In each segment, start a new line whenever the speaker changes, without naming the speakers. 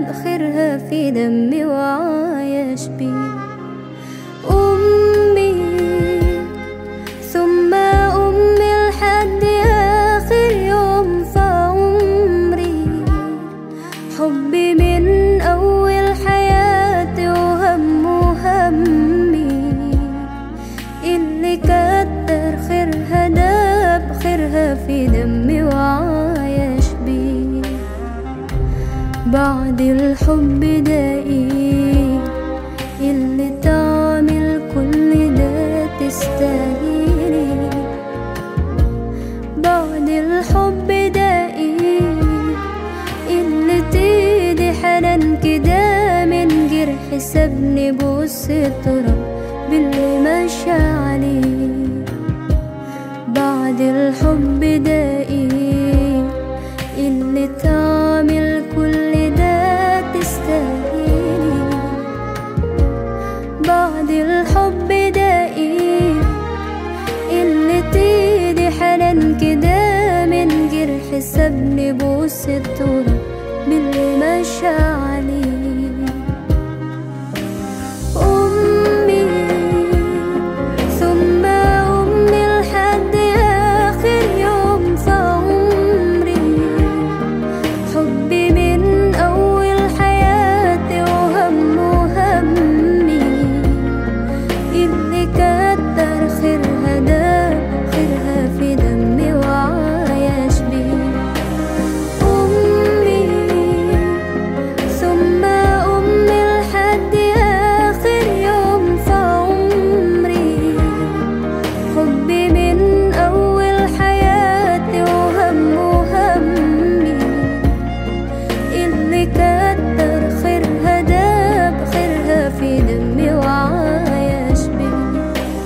خيرها في دمي وعايش بيه أمي ثم أمي لحد آخر يوم في عمري حبي من أول حياتي وهم وهمي اللي كتر خيرها داب خيرها في دمي وعايش بيه بعد الحب ده ايه اللي تعمل كل ده تستاهلي بعد الحب ده ايه اللي تيدي حنان كده من جرح سابني بص التراب باللي مشى عليه بعد الحب ده ايه اللي تعمل كل ده تستاهلي بعد الحب ده ايه اللي تيدي حنان كده من جرح سابني بص التراب باللي مشى عليه أمي ثم أمي لحد آخر يوم في عمري حبي من أول حياتي وهم وهمي اللي كتر خيرها ده خيرها في دمي وعايش بيه أمي ثم أمي لحد آخر يوم في عمري حبي من أول حياتي وهم وهمي اللي كتر خيرها داب خيرها في دمي وعايش بيه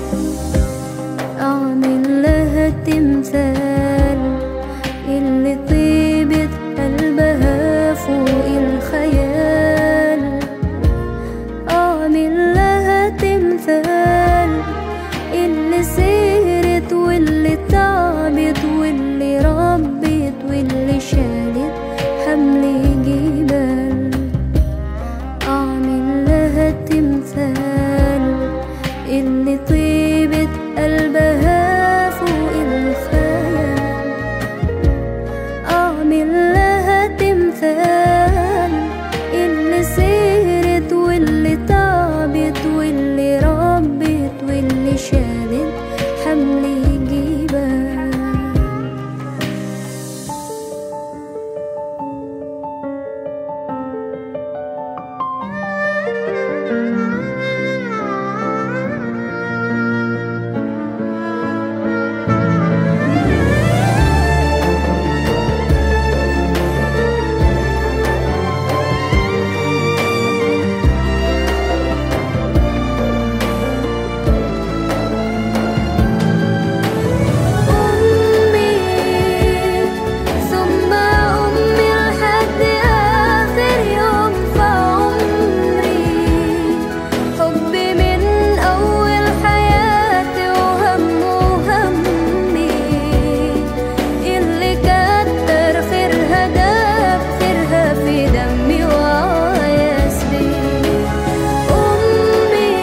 أعمل لها تمثال اللي طيبة قلبها فوق الخيال أعمل لها تمثال اللي سهرت واللي تعبت واللي ربت واللي شالت حمل جبال أعمل لها تمثال اللي طيبة قلبها فوق الخيال أعمل لها تمثال اللي سهرت واللي تعبت واللي ربت واللي شالت حمل جبال أمي ثم أمي لحد آخر يوم في عمري حبي من أول حياتي وهم وهمي اللي كتر خيرها داب خيرها في دمي وعايش بيه أمي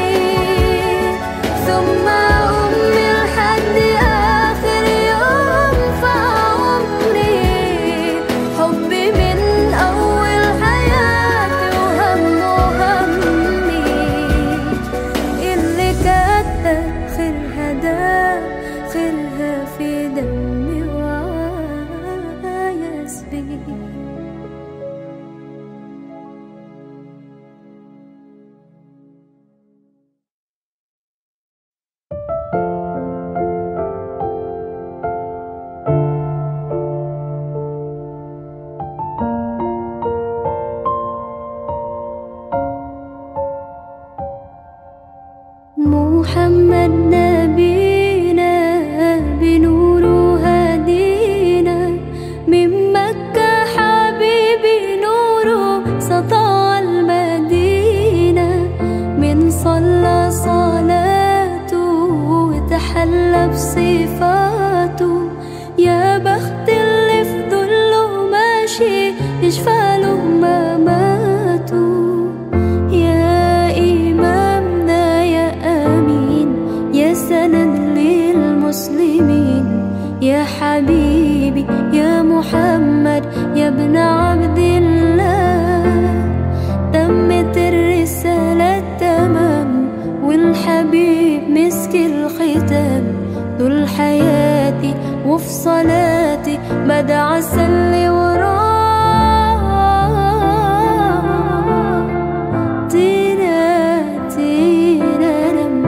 ثم أمي لحد آخر يوم في عمري حبي من أول حياتي وهم وهمي اللي كتر خيرها ده خيرها في دمي وعايش بيه محمد نبينا بنور هدينا من مكة حبيبي نوره سطع المدينة من صلى صلاته وتحلى بصفاته يا بخت اللي في ظله ماشي يشفى له ما مات محمد يا ابن عبد الله تمت الرسالة تمام والحبيب مسك الختام طول حياتي وفي صلاتي بدع أسلي وراه تينا تينا لم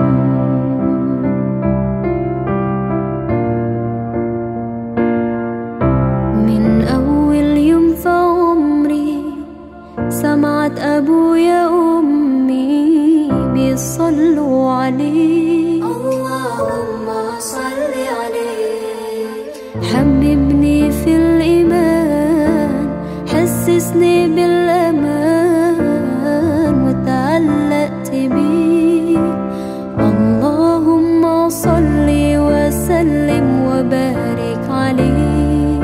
من أول يوم في عمري سمعت أبويا وأمي بيصلوا عليه اللهم صل عليه حببني في الإيمان حسسني بالأمان وتعلقت بيه اللهم صل وسلم وبارك عليه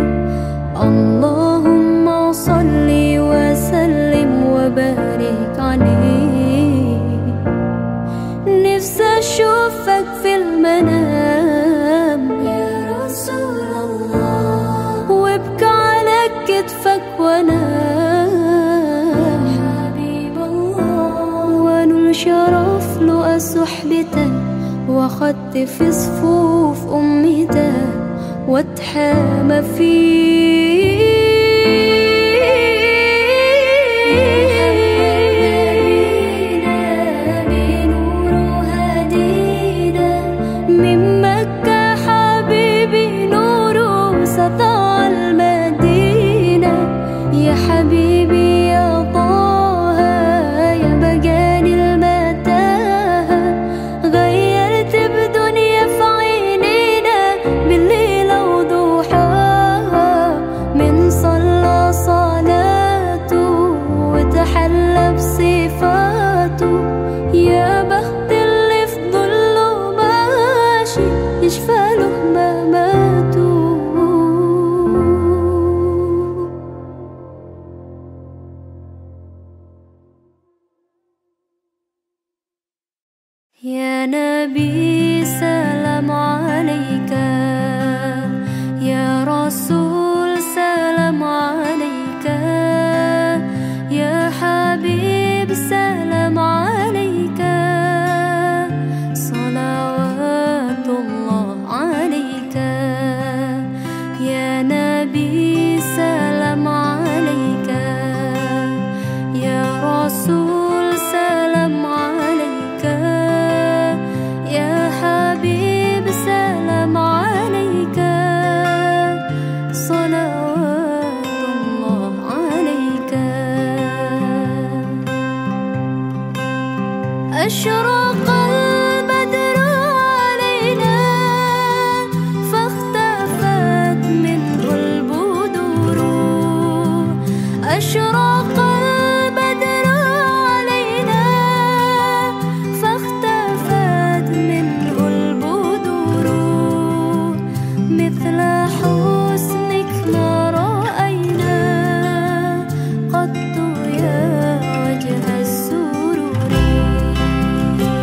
اللهم صل وسلم وبارك عليه نفسي اشوفك في المنام يا رسول الله وابكى على كتفك وانام حبيب الله وانول شرف لقى صحبتك واخدت في صفوف امتك واتحامى فيه بنور هدينا من مكة حبيبي نوره سطع المدينة يا حبيبي يا طه يا بجاني المتاهة غيرت بدنيا في عينينا بالليل وضحاها من صلى صلاته وتحلى بصفاته يا بخت اللي في ظله ماشي يشفى له مماته يا نبي سلام عليك يا رسول سلام عليك يا حبيب سلام عليك صلوات الله عليك يا نبي سلام عليك يا رسول سلام عليك يا حبيب سلام عليك صلوات الله عليك أشرق البدر علينا فاختفت منه البدور أشرق البدر علينا فاختفت منه البدور مثل حسنك ما رأينا قط يا وجه السرور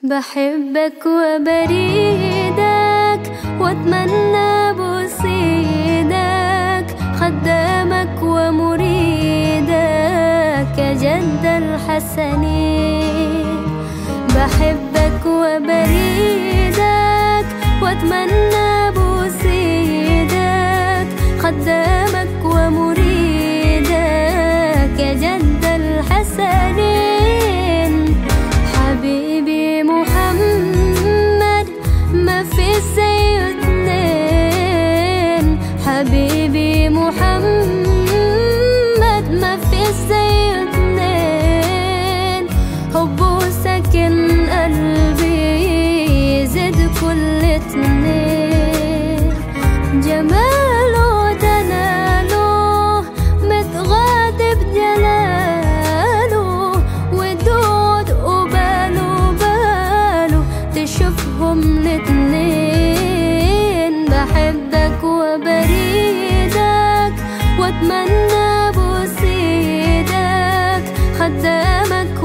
بحبك وبريدك واتمنى بصيدك خدامك ومريدك يا جد الحسنين بحبك وبريدك واتمنى بصيدك خدامك ومريدك يا جد الحسنين حبيبي محمد ما في زي اتنين حبيبي محمد ما في زي اتنين حبه سكن قلبي يزيد كل اتنين جماله دلاله متغاضب جلاله ودود وباله باله تشوفهم الاتنين بحبك وبريدك واتمنى بصيدك خدامك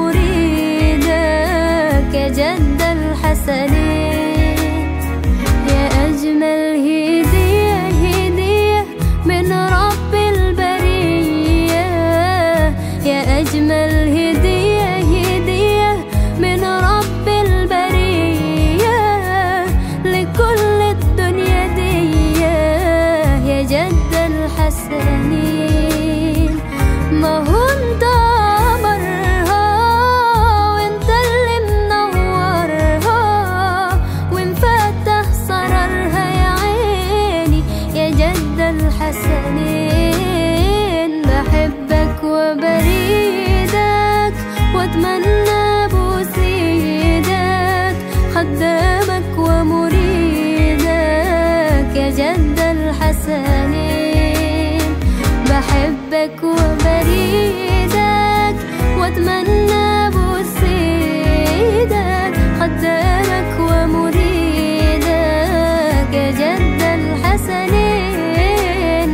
ومريدك يا جد الحسنين يا أجمل هدية هدية من رب البرية يا أجمل هدية هدية من رب البرية لكل الدنيا دي يا جد الحسنين ما هو انت قمرها وانت اللي منورها ومفتح سررها يا عيني يا جد الحسنين بحبك وبريدك واتمنى بوسيدك خدامك ومريدك يا جد الحسنين بحبك وبريدك واتمنى بوسيدك خدامك ومريدك يا جد الحسنين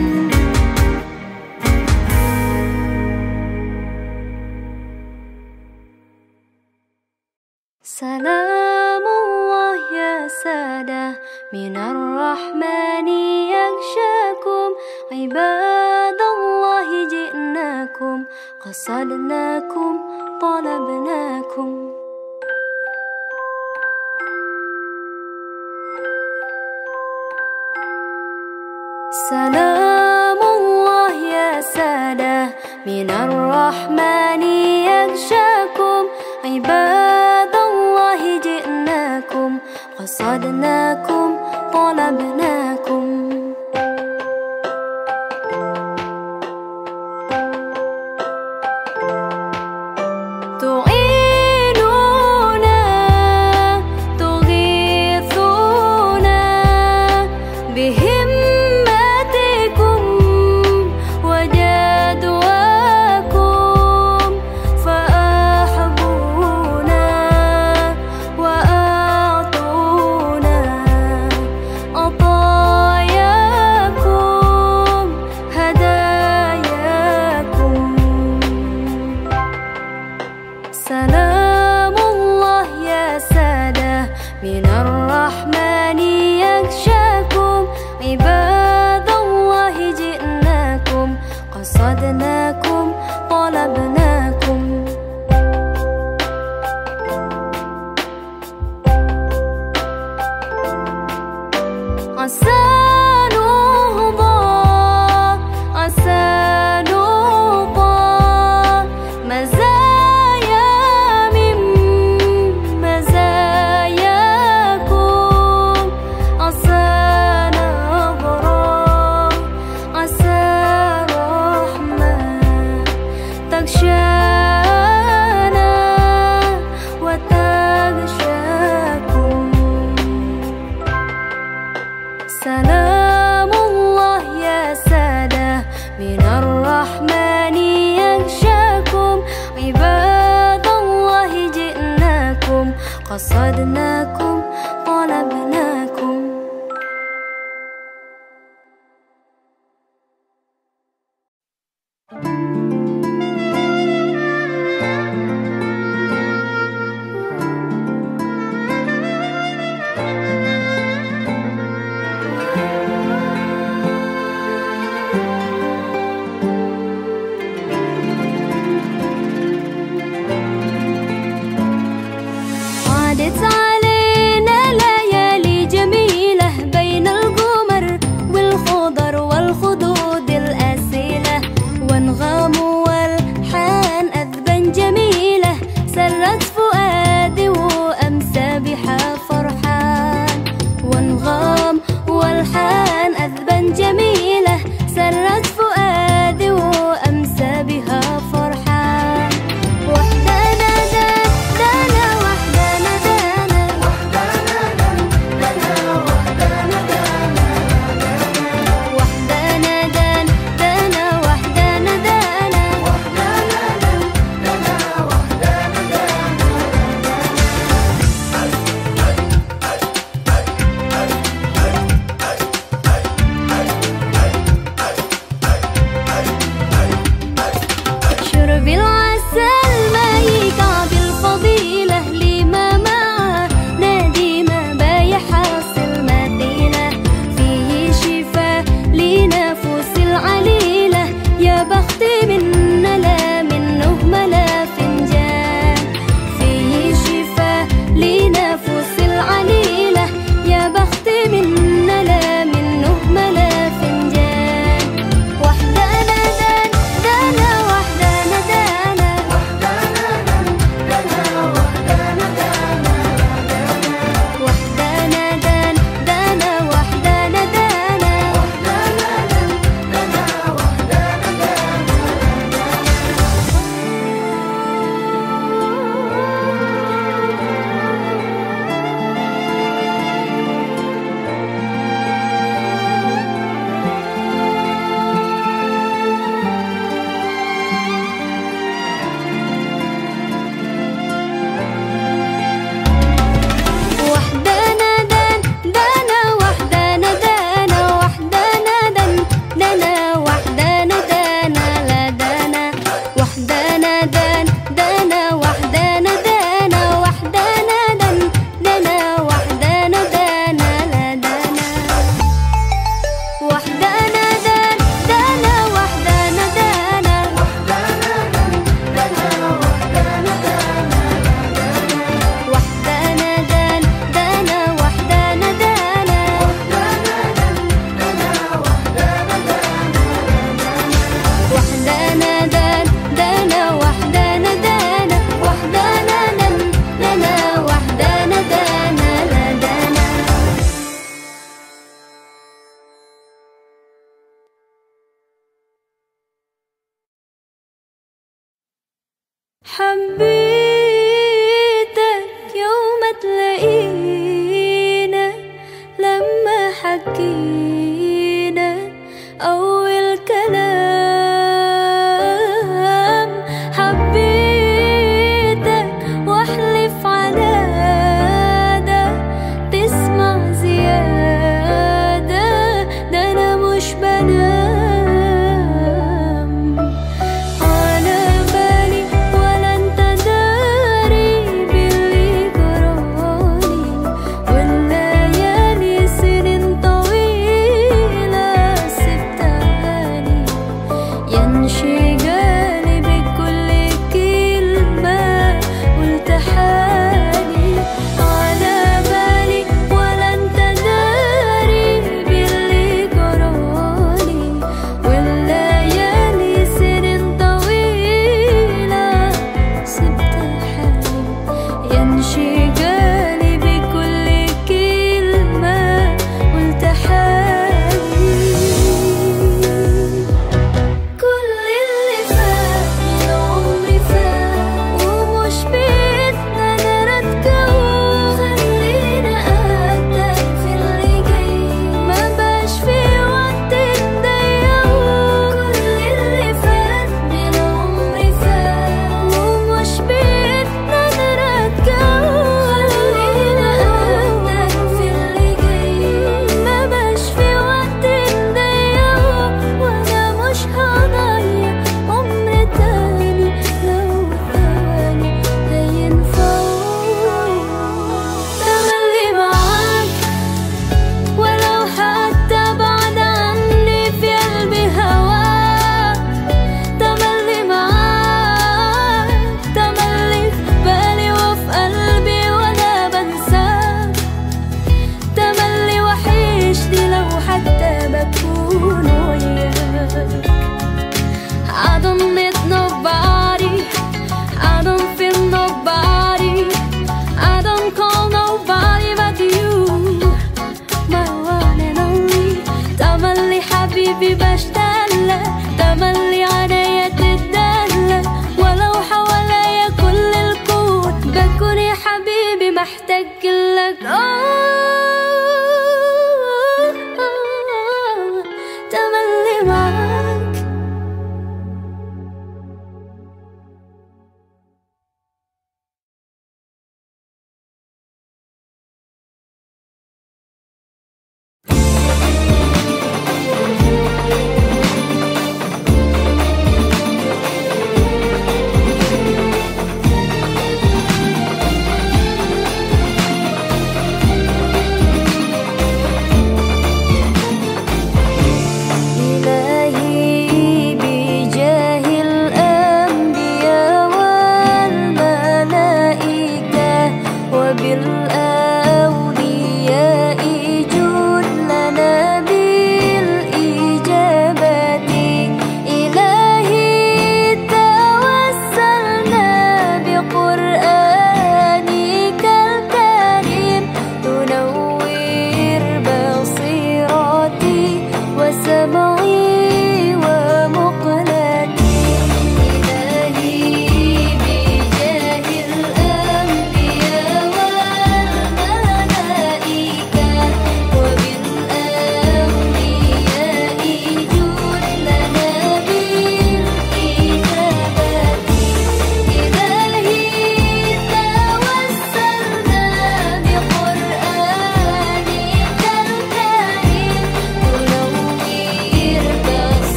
سلام الله يا سادة من الرحمن يغشاكم عباد الله جئناكم قصدناكم طلبناكم سلام الله يا سادة من الرحمن يغشاكم عباد الله جئناكم قصدناكم طلبناكم تعينونا تغيثونا بهمتكم وجدواكم فأحبونا وأعطونا عطاياكم هداياكم سلام الله يا سادة من الرحمن يغشاكم عباد الله جئناكم قصدناكم طلبناكم عسى نهضى عسى نهضى مزايا من مزاياكم عسى نظرة عسى رحمة تغشانا وتغشاكم سلام الله يا سادة من الرحمن يغشاكم عباد الله جئناكم قصدناكم طلبناكم حبيتك يوم تلاقينا لما حكينا أول كلام حبيتك واحلف على ده تسمع زيادة ده أنا مش بنام على بالي ولا انت داري باللي جرالي والليالي سنين طويلة سبتهالي ينشغالي بكل كلمة قلتحالي على بالي ولا انت داري باللي جرالي والليالي سنين طويلة سبتحالي ينشغالي بكل كلمة قلتحالي كل اللي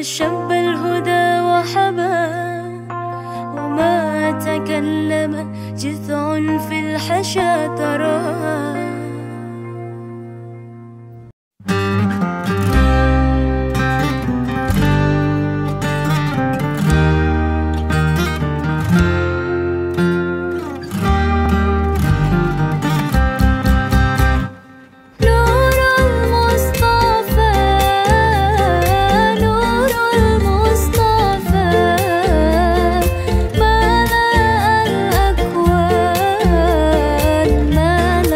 شب الهدى وحبا وما تكلم جذع في الحشا تراه نور المصطفى نور المصطفى ملأ الأكوان ملأ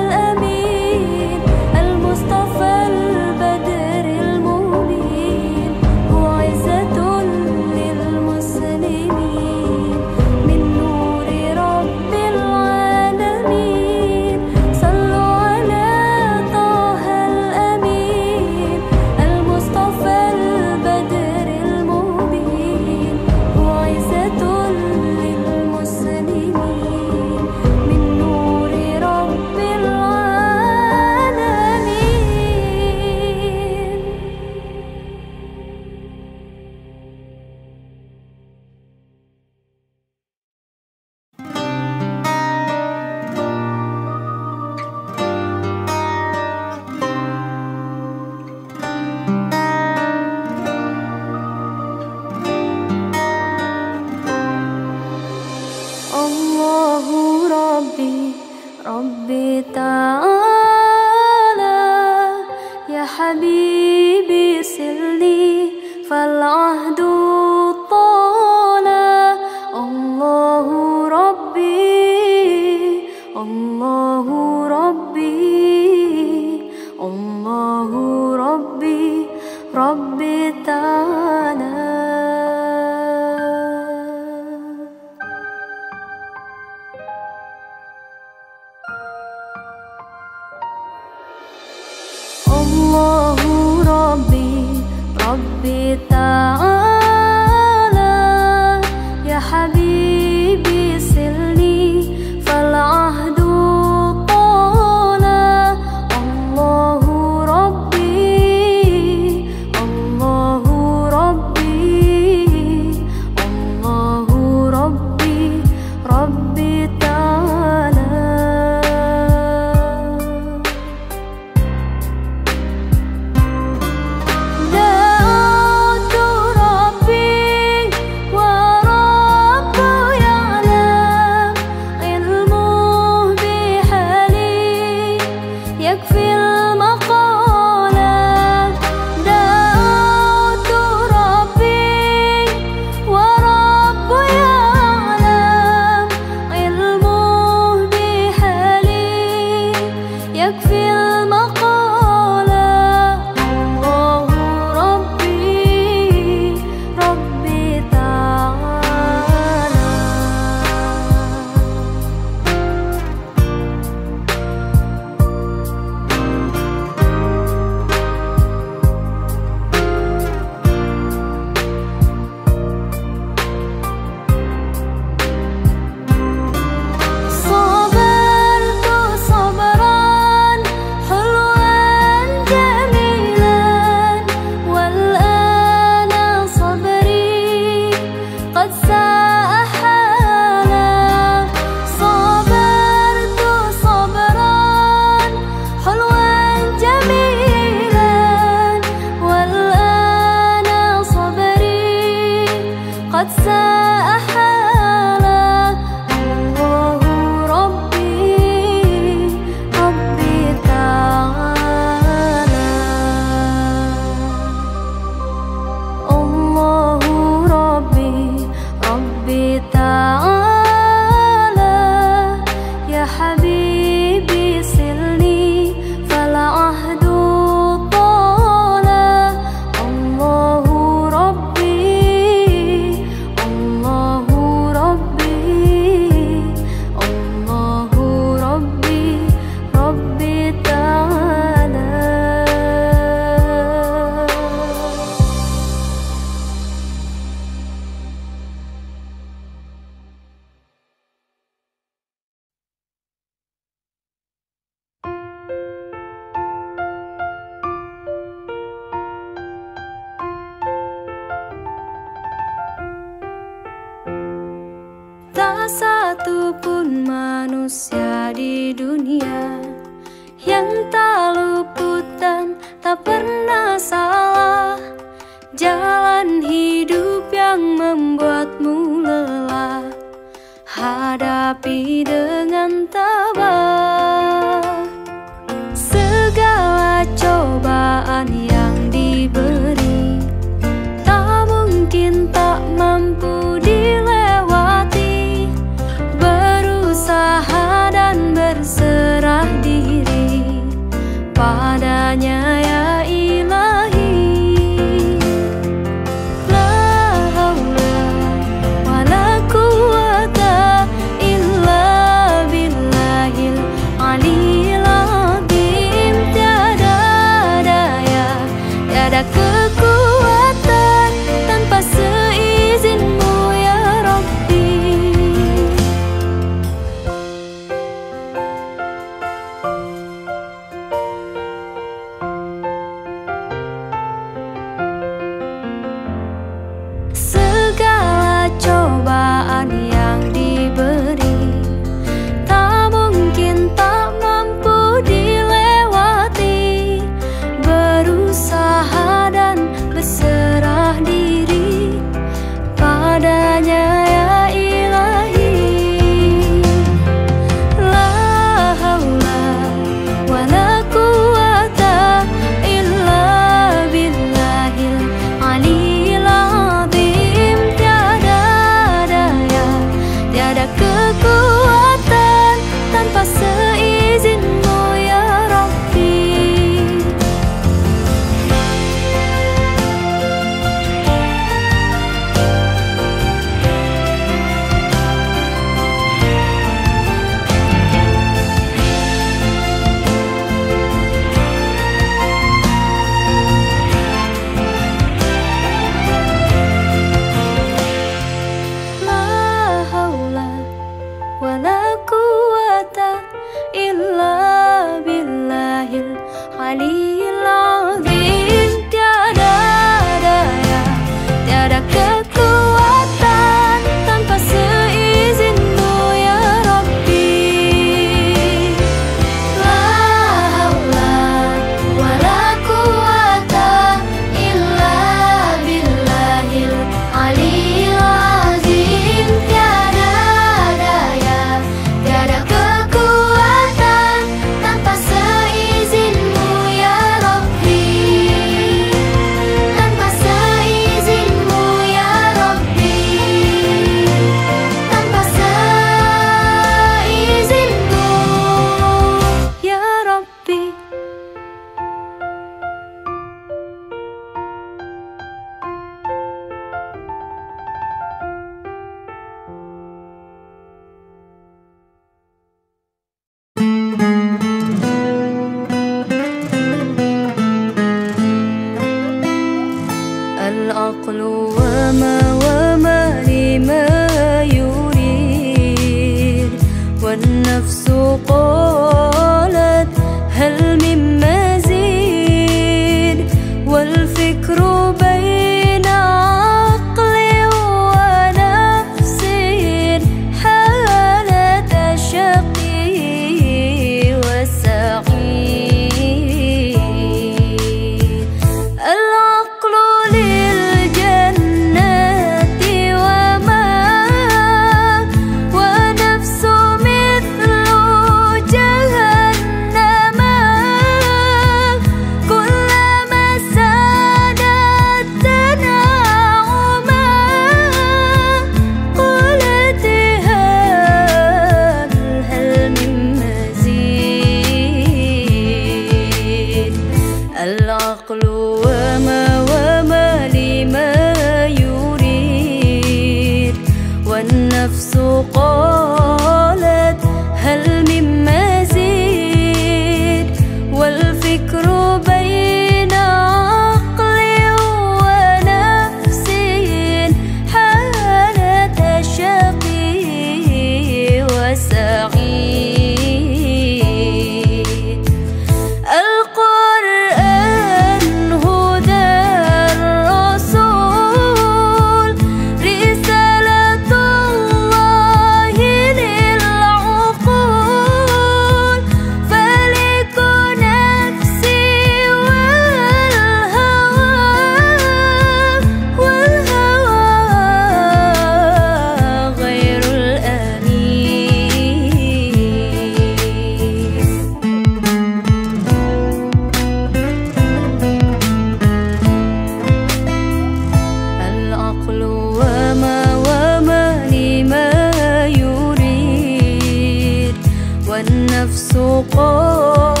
والنفس قال